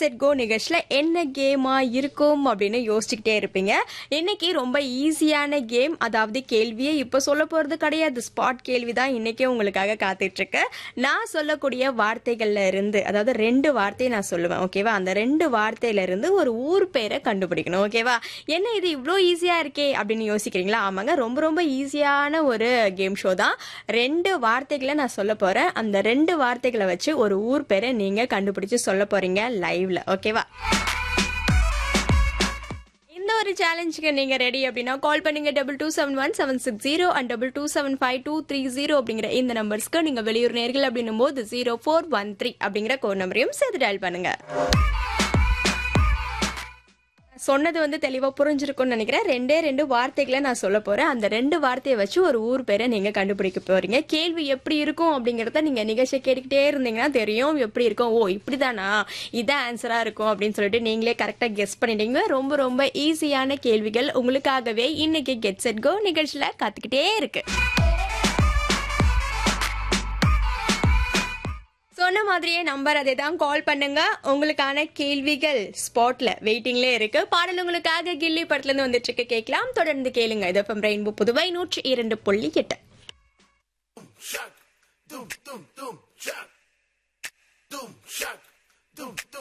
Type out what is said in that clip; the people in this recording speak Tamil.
செட் கோ நிகழ்ச்சியில என்ன கேமா இருக்கும் அப்படின்னு யோசிச்சுக்கிட்டே இருப்பீங்க இன்னைக்கு ரொம்ப ஈஸியான கேம் அதாவது கேள்வியே இப்போ சொல்ல போறது கிடையாது ஸ்பாட் கேள்வி தான் இன்னைக்கே உங்களுக்காக காத்துட்டு இருக்கு நான் சொல்லக்கூடிய வார்த்தைகள்ல இருந்து அதாவது ரெண்டு வார்த்தையை நான் சொல்லுவேன் ஓகேவா அந்த ரெண்டு வார்த்தையில இருந்து ஒரு ஊர் பேரை கண்டுபிடிக்கணும் ஓகேவா என்ன இது இவ்வளோ ஈஸியா இருக்கே அப்படின்னு யோசிக்கிறீங்களா ஆமாங்க ரொம்ப ரொம்ப ஈஸியான ஒரு கேம் ஷோ தான் ரெண்டு வார்த்தைகளை நான் சொல்ல போறேன் அந்த ரெண்டு வார்த்தைகளை வச்சு ஒரு ஊர் பேரை நீங்க கண்டுபிடிச்சு சொல்ல போறீங்க லைவ்ல ஓகேவா இந்த ஒரு சேலஞ்சுக்கு நீங்க ரெடி அப்படின்னா கால் பண்ணுங்க double two seven one seven six zero and double two seven five two three zero அப்படிங்கிற இந்த நம்பர்ஸ்க்கு நீங்க வெளியூர் நேர்கள் அப்படின்னும் போது ஜீரோ ஃபோர் ஒன் த்ரீ அப்படிங்கிற கோட் நம்பரையும் சேர்த்து டயல் பண்ணுங்க சொன்னது வந்து தெளிவா புரிஞ்சிருக்கும்னு நினைக்கிறேன் ரெண்டே ரெண்டு வார்த்தைகளை நான் சொல்ல போறேன் அந்த ரெண்டு வார்த்தையை வச்சு ஒரு ஊர் பேரை நீங்க கண்டுபிடிக்க போறீங்க கேள்வி எப்படி இருக்கும் அப்படிங்கறத நீங்க நிகழ்ச்சியை கேட்டுக்கிட்டே இருந்தீங்கன்னா தெரியும் எப்படி இருக்கும் ஓ இப்படிதானா இதான் ஆன்சரா இருக்கும் அப்படின்னு சொல்லிட்டு நீங்களே கரெக்டா கெஸ் பண்ணிட்டீங்க ரொம்ப ரொம்ப ஈஸியான கேள்விகள் உங்களுக்காகவே இன்னைக்கு கெட் செட் கோ நிகழ்ச்சியில காத்துக்கிட்டே இருக்கு சொன்ன மாதிரியே நம்பர் அதை தான் கால் பண்ணுங்க உங்களுக்கான கேள்விகள் ஸ்பாட்ல வெயிட்டிங்ல இருக்கு பாடல் உங்களுக்காக கில்லி படத்துல இருந்து வந்துட்டு இருக்கு கேட்கலாம் தொடர்ந்து கேளுங்க இது எஃப்எம் ரெயின்போ புதுவை நூற்றி இரண்டு புள்ளி எட்டு Shock, doom, doom, doom, shock, doom, shock, doom, doom.